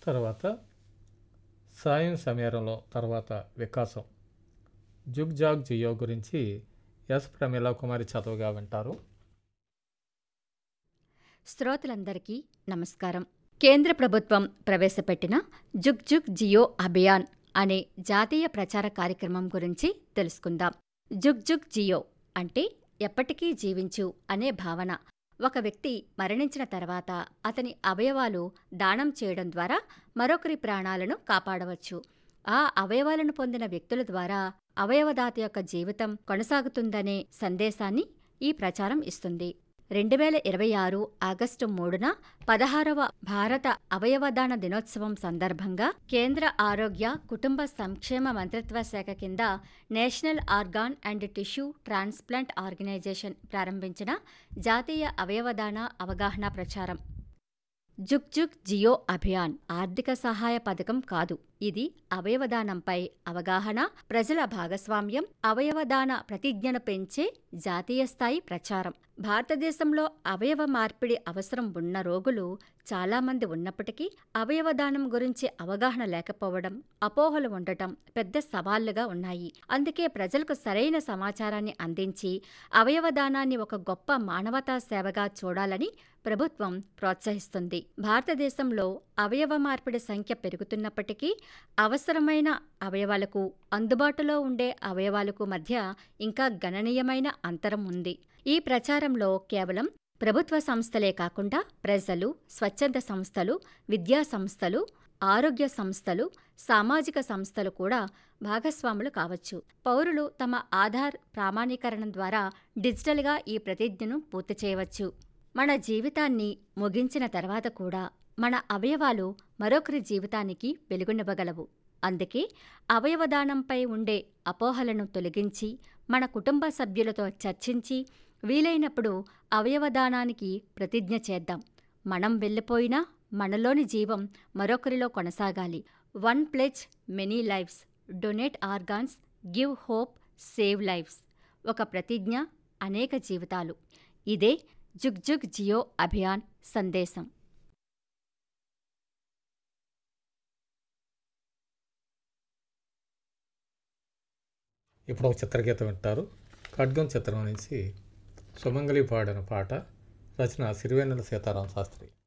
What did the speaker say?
తర్వాత సాయం సమీరంలో తర్వాత వికాసం జుగ్ జాగ్ జియో గురించి ఎస్ ప్రమీలా కుమారి చదువుగా వింటారు శ్రోతలందరికీ నమస్కారం కేంద్ర ప్రభుత్వం ప్రవేశపెట్టిన జుగ్ జుగ్ జియో అభియాన్ అనే జాతీయ ప్రచార కార్యక్రమం గురించి తెలుసుకుందాం జుగ్ జుగ్ జియో అంటే ఎప్పటికీ జీవించు అనే భావన ఒక వ్యక్తి మరణించిన తర్వాత అతని అవయవాలు దానం చేయడం ద్వారా మరొకరి ప్రాణాలను కాపాడవచ్చు ఆ అవయవాలను పొందిన వ్యక్తుల ద్వారా అవయవదాత యొక్క జీవితం కొనసాగుతుందనే సందేశాన్ని ఈ ప్రచారం ఇస్తుంది రెండు వేల ఇరవై ఆరు ఆగస్టు మూడున పదహారవ భారత అవయవదాన దినోత్సవం సందర్భంగా కేంద్ర ఆరోగ్య కుటుంబ సంక్షేమ మంత్రిత్వ శాఖ కింద national organ and tissue transplant organisation ప్రారంభించిన జాతీయ అవయవదాన అవగాహన ప్రచారం జుగ్ జుగ్ జియో అభియాన్ ఆర్థిక సహాయ పథకం కాదు ఇది అవయవదానంపై అవగాహన ప్రజల భాగస్వామ్యం అవయవదాన ప్రతిజ్ఞను పెంచే జాతీయ స్థాయి ప్రచారం భారతదేశంలో అవయవ మార్పిడి అవసరం ఉన్న రోగులు చాలామంది ఉన్నప్పటికీ అవయవదానం గురించి అవగాహన లేకపోవడం అపోహలు ఉండటం పెద్ద సవాళ్లుగా ఉన్నాయి అందుకే ప్రజలకు సరైన సమాచారాన్ని అందించి అవయవదానాన్ని ఒక గొప్ప మానవతా సేవగా చూడాలని ప్రభుత్వం ప్రోత్సహిస్తుంది భారతదేశంలో అవయవ మార్పిడి సంఖ్య పెరుగుతున్నప్పటికీ అవసరమైన అవయవాలకు అందుబాటులో ఉండే అవయవాలకు మధ్య ఇంకా గణనీయమైన అంతరం ఉంది ఈ ప్రచారంలో కేవలం ప్రభుత్వ సంస్థలే కాకుండా ప్రజలు స్వచ్ఛంద సంస్థలు విద్యా సంస్థలు ఆరోగ్య సంస్థలు సామాజిక సంస్థలు కూడా భాగస్వాములు కావచ్చు పౌరులు తమ ఆధార్ ప్రామాణీకరణం ద్వారా డిజిటల్గా ఈ ప్రతిజ్ఞను పూర్తి చేయవచ్చు మన జీవితాన్ని ముగించిన తర్వాత కూడా మన అవయవాలు మరొకరి జీవితానికి వెలుగునివ్వగలవు అందుకే అవయవదానంపై ఉండే అపోహలను తొలగించి మన కుటుంబ సభ్యులతో చర్చించి వీలైనప్పుడు అవయవదానానికి ప్రతిజ్ఞ చేద్దాం మనం వెళ్ళిపోయినా మనలోని జీవం మరొకరిలో కొనసాగాలి one pledge many lives donate organs give hope save lives ఒక ప్రతిజ్ఞ అనేక జీవితాలు ఇదే జుగ్ జుగ్ జియో అభియాన్ సందేశం ఇప్పుడు ఒక చిత్రగీతం వింటారు ఖడ్గం చిత్రం నుంచి సుమంగళి పాడిన పాట రచన సిరివెన్నెల సీతారాం శాస్త్రి